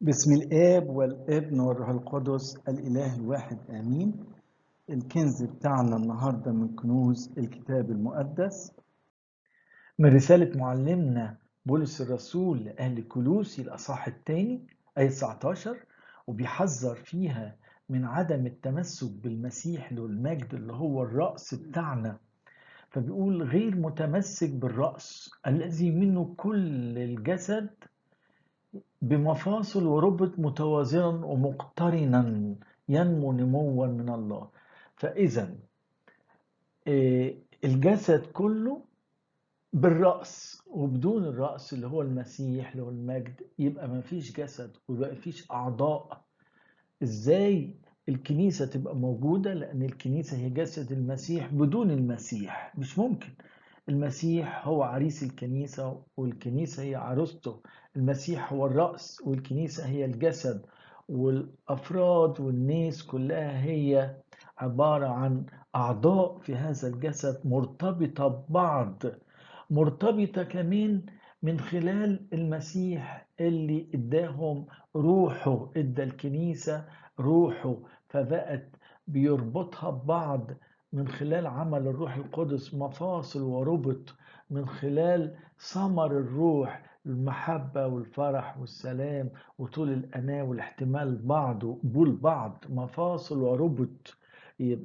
بسم الآب والابن والروح القدس الإله الواحد آمين الكنز بتاعنا النهاردة من كنوز الكتاب المقدس من رسالة معلمنا بولس الرسول لأهل كلوسي الأصحاح الثاني آية 19 وبيحذر فيها من عدم التمسك بالمسيح له المجد اللي هو الرأس بتاعنا فبيقول غير متمسك بالرأس الذي منه كل الجسد بمفاصل وربط متوازنا ومقترنا ينمو نموا من الله فإذا الجسد كله بالرأس وبدون الرأس اللي هو المسيح اللي هو المجد يبقى ما فيش جسد ويبقى فيش أعضاء إزاي الكنيسة تبقى موجودة لأن الكنيسة هي جسد المسيح بدون المسيح مش ممكن المسيح هو عريس الكنيسة والكنيسة هي عروسته المسيح هو الرأس والكنيسة هي الجسد والأفراد والناس كلها هي عبارة عن أعضاء في هذا الجسد مرتبطة ببعض مرتبطة كمان من خلال المسيح اللي اداهم روحه ادى الكنيسة روحه فبقت بيربطها ببعض من خلال عمل الروح القدس مفاصل وربط من خلال ثمر الروح المحبة والفرح والسلام وطول الأناة والاحتمال بعض وقبول بعض مفاصل وربط يبقى